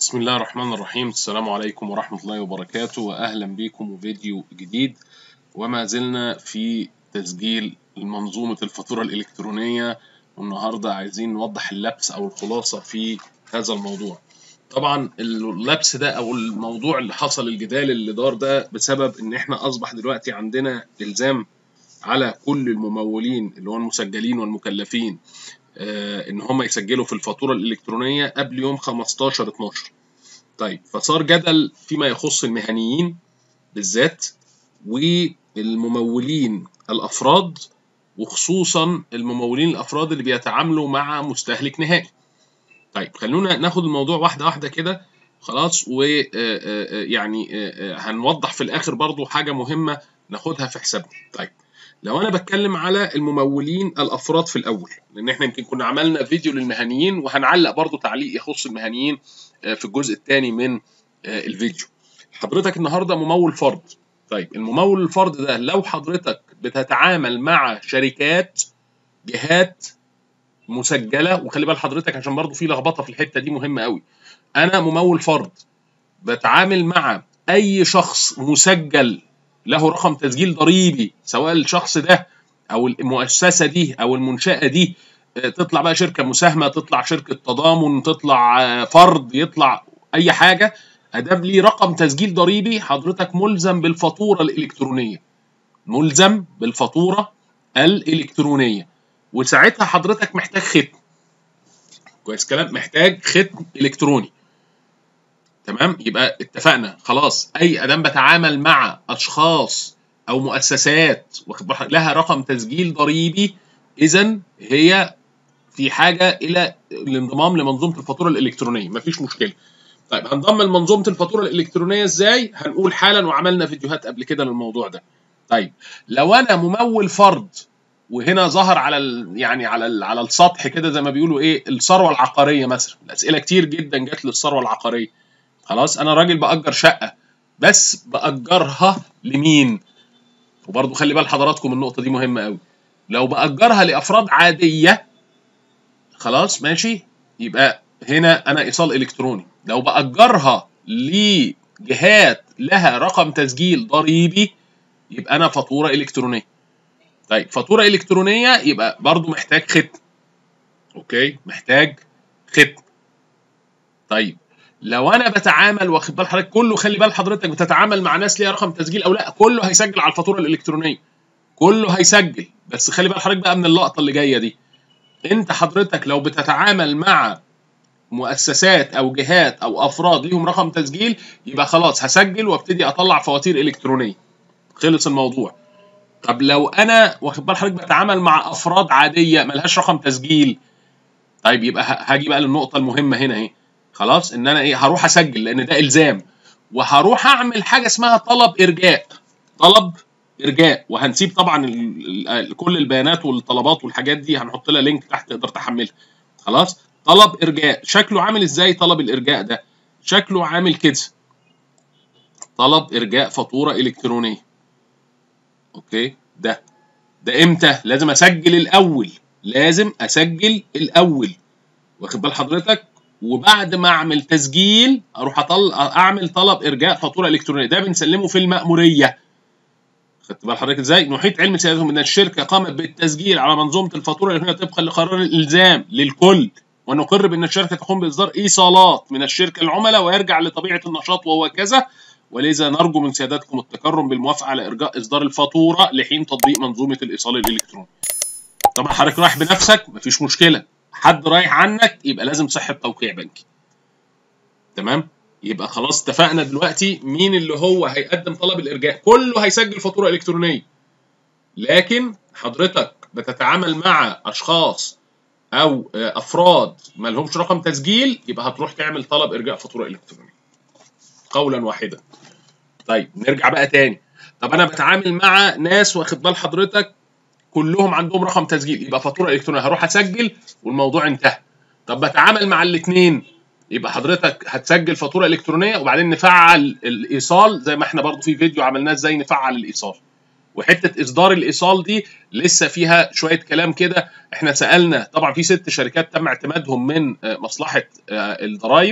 بسم الله الرحمن الرحيم السلام عليكم ورحمة الله وبركاته وأهلا بكم وفيديو جديد وما زلنا في تسجيل منظومة الفاتورة الإلكترونية والنهاردة عايزين نوضح اللبس أو الخلاصة في هذا الموضوع طبعا اللبس ده أو الموضوع اللي حصل الجدال اللي دار ده بسبب إن إحنا أصبح دلوقتي عندنا إلزام على كل الممولين اللي هو المسجلين والمكلفين آه ان هم يسجلوا في الفاتوره الالكترونيه قبل يوم 15 12 طيب فصار جدل فيما يخص المهنيين بالذات والممولين الافراد وخصوصا الممولين الافراد اللي بيتعاملوا مع مستهلك نهائي طيب خلونا ناخد الموضوع واحده واحده كده خلاص ويعني هنوضح في الاخر برضو حاجه مهمه ناخدها في حسابنا طيب لو انا بتكلم على الممولين الافراد في الاول لان احنا يمكن كنا عملنا فيديو للمهنيين وهنعلق برضو تعليق يخص المهنيين في الجزء الثاني من الفيديو حضرتك النهارده ممول فرد طيب الممول الفرد ده لو حضرتك بتتعامل مع شركات جهات مسجله وخلي بال حضرتك عشان برضو في لخبطه في الحته دي مهمه قوي انا ممول فرد بتعامل مع اي شخص مسجل له رقم تسجيل ضريبي سواء الشخص ده او المؤسسه دي او المنشاه دي تطلع بقى شركه مساهمه تطلع شركه تضامن تطلع فرد يطلع اي حاجه ادام ليه رقم تسجيل ضريبي حضرتك ملزم بالفاتوره الالكترونيه ملزم بالفاتوره الالكترونيه وساعتها حضرتك محتاج ختم كويس كلام محتاج ختم الكتروني تمام يبقى اتفقنا خلاص اي ادام بتعامل مع اشخاص او مؤسسات لها رقم تسجيل ضريبي اذا هي في حاجه الى الانضمام لمنظومه الفاتوره الالكترونيه مفيش مشكله طيب هنضم لمنظومه الفاتوره الالكترونيه ازاي هنقول حالا وعملنا فيديوهات قبل كده للموضوع ده طيب لو انا ممول فرد وهنا ظهر على ال يعني على ال على السطح كده زي ما بيقولوا ايه الثروه العقاريه مثلا الاسئله كتير جدا جت للثروه العقاريه خلاص انا راجل باجر شقه بس باجرها لمين وبرضه خلي بال حضراتكم النقطه دي مهمه قوي لو باجرها لافراد عاديه خلاص ماشي يبقى هنا انا ايصال الكتروني لو باجرها لجهات لها رقم تسجيل ضريبي يبقى انا فاتوره الكترونيه طيب فاتوره الكترونيه يبقى برضه محتاج ختم اوكي محتاج ختم طيب لو انا بتعامل واخد بال حضرتك كله خلي بال حضرتك بتتعامل مع ناس ليها رقم تسجيل او لا كله هيسجل على الفاتوره الالكترونيه كله هيسجل بس خلي بال حضرتك بقى من اللقطه اللي جايه دي انت حضرتك لو بتتعامل مع مؤسسات او جهات او افراد ليهم رقم تسجيل يبقى خلاص هسجل وابتدي اطلع فواتير الكترونيه خلص الموضوع طب لو انا واخد بال حضرتك بتعامل مع افراد عاديه ملهاش رقم تسجيل طيب يبقى هاجي بقى للنقطه المهمه هنا اهي خلاص ان انا ايه هروح اسجل لان ده الزام وهروح اعمل حاجه اسمها طلب ارجاء طلب ارجاء وهنسيب طبعا ال ال كل البيانات والطلبات والحاجات دي هنحط لها لينك تحت تقدر تحملها خلاص طلب ارجاء شكله عامل ازاي طلب الارجاء ده شكله عامل كده طلب ارجاء فاتوره الكترونيه اوكي ده ده امتى لازم اسجل الاول لازم اسجل الاول واخد بال حضرتك وبعد ما اعمل تسجيل اروح أطل... اعمل طلب ارجاء فاتوره الكترونيه ده بنسلمه في الماموريه خدت بال حضرتك ازاي نحيط علم سيادتهم ان الشركه قامت بالتسجيل على منظومه الفاتوره الالكترونيه طبقا لقرار الالزام للكل ونقر بان الشركه تقوم باصدار ايصالات من الشركه للعملاء ويرجع لطبيعه النشاط وهو كذا ولذا نرجو من سيادتكم التكرم بالموافقه على ارجاء اصدار الفاتوره لحين تطبيق منظومه الايصال الالكتروني طبعا حضرتك رايح بنفسك مفيش مشكله حد رايح عنك يبقى لازم صحه توقيع بنكي تمام يبقى خلاص اتفقنا دلوقتي مين اللي هو هيقدم طلب الارجاء كله هيسجل فاتوره الكترونيه لكن حضرتك بتتعامل مع اشخاص او افراد ما لهمش رقم تسجيل يبقى هتروح تعمل طلب ارجاء فاتوره الكترونيه قولا واحدا طيب نرجع بقى تاني طب انا بتعامل مع ناس واخد بال حضرتك كلهم عندهم رقم تسجيل يبقى فاتوره الكترونيه هروح اسجل والموضوع انتهى طب بتعامل مع الاثنين يبقى حضرتك هتسجل فاتوره الكترونيه وبعدين نفعل الايصال زي ما احنا برضو في فيديو عملناه ازاي نفعل الايصال وحته اصدار الايصال دي لسه فيها شويه كلام كده احنا سالنا طبعا في ست شركات تم اعتمادهم من مصلحه الضرايب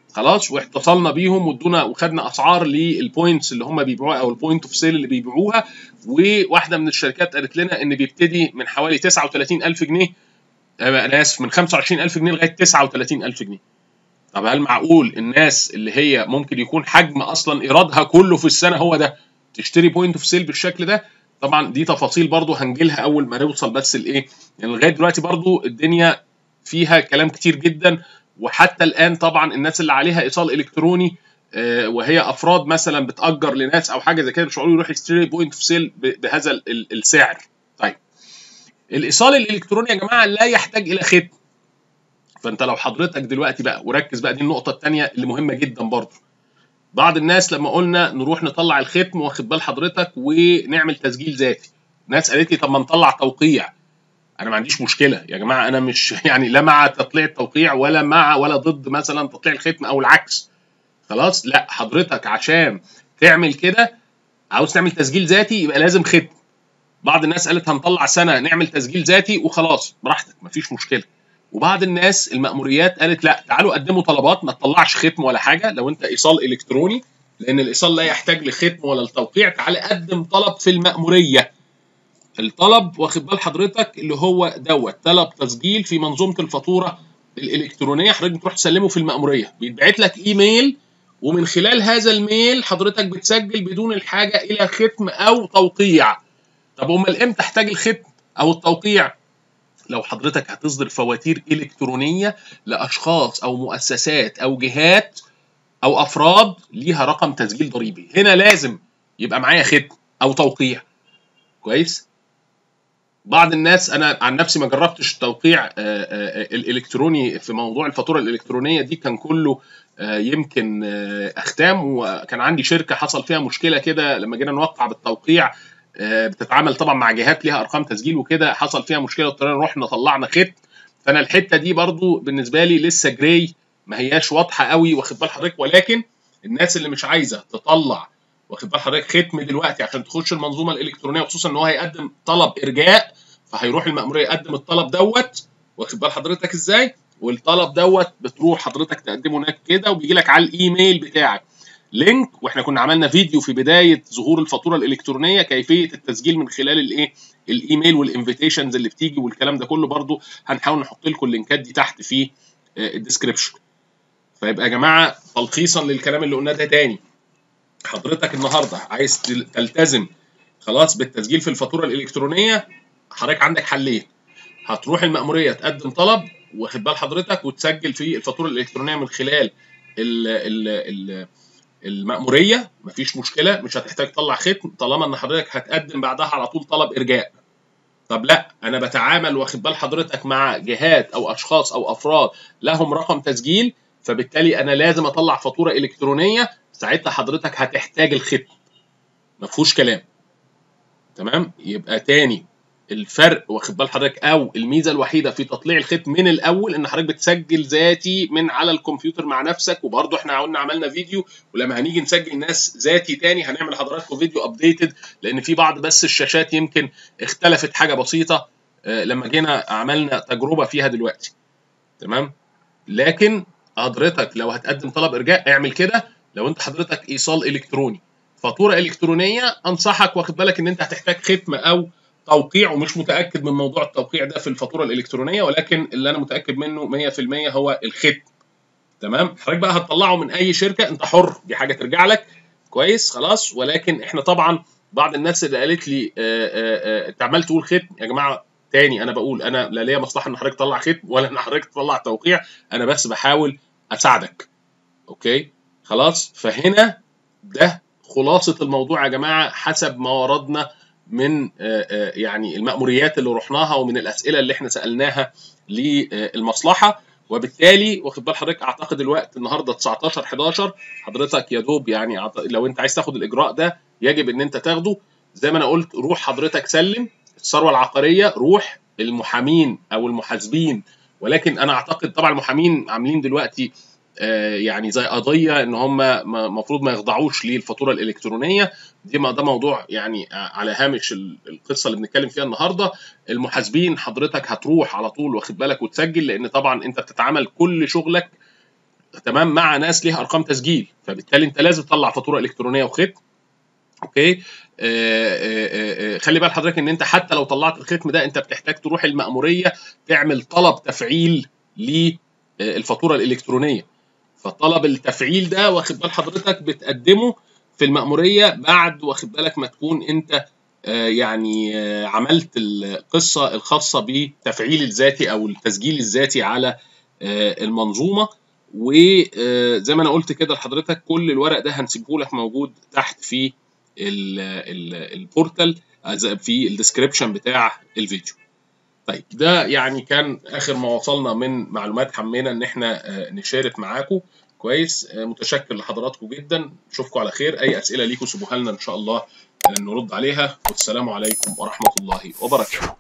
خلاص واتصلنا بيهم وادونا وخدنا اسعار للبوينتس اللي هم بيبيعوها او البوينت اوف سيل اللي بيبيعوها وواحده من الشركات قالت لنا ان بيبتدي من حوالي 39000 جنيه آه، انا اسف من 25000 جنيه لغايه 39000 جنيه طب هل معقول الناس اللي هي ممكن يكون حجم اصلا ايرادها كله في السنه هو ده تشتري بوينت اوف سيل بالشكل ده طبعا دي تفاصيل برضو هنجيلها اول ما نوصل بس لايه يعني لغايه دلوقتي برضو الدنيا فيها كلام كتير جدا وحتى الان طبعا الناس اللي عليها ايصال الكتروني آه، وهي افراد مثلا بتاجر لناس او حاجه زي كده مش هيقولوا يروح يشتري بوينت اوف سيل بهذا ال- ال- السعر طيب الايصال الالكتروني يا جماعه لا يحتاج الى ختم فانت لو حضرتك دلوقتي بقى وركز بقى دي النقطه الثانيه اللي مهمه جدا برضه بعض الناس لما قلنا نروح نطلع الختم واخد بال حضرتك ونعمل تسجيل ذاتي ناس قالت لي طب ما نطلع توقيع انا ما عنديش مشكله يا جماعه انا مش يعني لا مع تطليع التوقيع ولا مع ولا ضد مثلا تطليع الختم او العكس خلاص لا حضرتك عشان تعمل كده عاوز تعمل تسجيل ذاتي يبقى لازم ختم بعض الناس قالت هنطلع سنه نعمل تسجيل ذاتي وخلاص براحتك مفيش مشكله وبعض الناس المأموريات قالت لا تعالوا قدموا طلبات ما تطلعش ختم ولا حاجه لو انت ايصال الكتروني لان الايصال لا يحتاج لختم ولا التوقيع تعال قدم طلب في المأموريه الطلب واخد بال حضرتك اللي هو دوت طلب تسجيل في منظومه الفاتوره الالكترونيه حضرتك بتروح تسلمه في المأموريه بيتبعت لك ايميل ومن خلال هذا الميل حضرتك بتسجل بدون الحاجه الى ختم او توقيع طب امال امتى تحتاج الختم او التوقيع لو حضرتك هتصدر فواتير الكترونيه لاشخاص او مؤسسات او جهات او افراد ليها رقم تسجيل ضريبي هنا لازم يبقى معايا ختم او توقيع كويس بعض الناس انا عن نفسي ما جربتش التوقيع آه، آه، الالكتروني في موضوع الفاتوره الالكترونيه دي كان كله آه، يمكن آه، اختام وكان عندي شركه حصل فيها مشكله كده لما جينا نوقع بالتوقيع آه، بتتعامل طبعا مع جهات ليها ارقام تسجيل وكده حصل فيها مشكله اضطرينا رحنا طلعنا ختم فانا الحته دي برضو بالنسبه لي لسه جراي ما هياش واضحه قوي واخد بال حضرتك ولكن الناس اللي مش عايزه تطلع واخد بال حضرتك ختم دلوقتي عشان تخش المنظومه الالكترونيه وخصوصا ان هو هيقدم طلب ارجاء فهيروح المأموريه يقدم الطلب دوت واخد بال حضرتك ازاي والطلب دوت بتروح حضرتك تقدمه هناك كده وبيجي لك على الايميل بتاعك لينك واحنا كنا عملنا فيديو في بدايه ظهور الفاتوره الالكترونيه كيفيه التسجيل من خلال الايه الايميل والانفيتيشنز اللي بتيجي والكلام ده كله برضو هنحاول نحط لكم اللينكات دي تحت في الديسكربشن فيبقى يا جماعه تلخيصا للكلام اللي قلناه ده تاني حضرتك النهارده عايز تل- تلتزم خلاص بالتسجيل في الفاتوره الالكترونيه حضرتك عندك حلين هتروح المأمورية تقدم طلب واخد بال حضرتك وتسجل في الفاتورة الإلكترونية من خلال ال ال ال المأمورية مفيش مشكلة مش هتحتاج تطلع ختم طالما إن حضرتك هتقدم بعدها على طول طلب إرجاء طب لا أنا بتعامل واخد بال حضرتك مع جهات أو أشخاص أو أفراد لهم رقم تسجيل فبالتالي أنا لازم أطلع فاتورة إلكترونية ساعتها حضرتك هتحتاج الختم مفهوش كلام تمام يبقى تاني الفرق واخد بال حضرتك او الميزه الوحيده في تطليع الختم من الاول ان حضرتك بتسجل ذاتي من على الكمبيوتر مع نفسك وبرضه احنا قلنا عملنا فيديو ولما هنيجي نسجل ناس ذاتي تاني هنعمل لحضراتكم فيديو ابديتد لان في بعض بس الشاشات يمكن اختلفت حاجه بسيطه آه، لما جينا عملنا تجربه فيها دلوقتي تمام لكن حضرتك لو هتقدم طلب ارجاء اعمل كده لو انت حضرتك ايصال الكتروني فاتوره الكترونيه انصحك واخد بالك ان انت هتحتاج ختم او توقيع ومش متاكد من موضوع التوقيع ده في الفاتوره الالكترونيه ولكن اللي انا متاكد منه 100% هو الختم تمام حضرتك بقى هتطلعه من اي شركه انت حر دي حاجه ترجع لك كويس خلاص ولكن احنا طبعا بعض الناس اللي قالت لي آه، آه، آه، انت عمال تقول ختم يا جماعه تاني انا بقول انا لا ليا مصلحه ان حضرتك تطلع ختم ولا ان حضرتك تطلع توقيع انا بس بحاول اساعدك اوكي خلاص فهنا ده خلاصه الموضوع يا جماعه حسب ما وردنا من آه، آه، يعني المأموريات اللي رحناها ومن الأسئلة اللي احنا سألناها للمصلحة وبالتالي واخد بال حضرتك اعتقد الوقت النهارده 19 11 حضرتك يا دوب يعني أعت- لو انت عايز تاخد الاجراء ده يجب ان انت تاخده زي ما انا قلت روح حضرتك سلم الثروه العقاريه روح المحامين او المحاسبين ولكن انا اعتقد طبعا المحامين عاملين دلوقتي آه، يعني زي قضيه ان هم المفروض ما يخضعوش للفاتوره الالكترونيه دي ما ده موضوع يعني على هامش ال- القصه اللي بنتكلم فيها النهارده المحاسبين حضرتك هتروح على طول واخد بالك وتسجل لان طبعا انت بتتعامل كل شغلك تمام مع ناس ليها ارقام تسجيل فبالتالي انت لازم تطلع فاتوره الكترونيه وختم اوكي آه، آه، آه، خلي بال حضرتك ان انت حتى لو طلعت الختم ده انت بتحتاج تروح المأموريه تعمل طلب تفعيل للفاتوره الالكترونيه فطلب التفعيل ده واخد بال حضرتك بتقدمه في المأموريه بعد واخد بالك ما تكون انت يعني عملت القصه الخاصه بالتفعيل الذاتي او التسجيل الذاتي على المنظومه وزي ما انا قلت كده لحضرتك كل الورق ده هنسيبه لك موجود تحت في البورتال في الديسكريبشن بتاع الفيديو طيب ده يعني كان اخر ما وصلنا من معلومات حمينا ان احنا نشارك معاكم كويس متشكر لحضراتكم جدا اشوفكم على خير اي اسئله ليكم سيبوها لنا ان شاء الله نرد عليها والسلام عليكم ورحمه الله وبركاته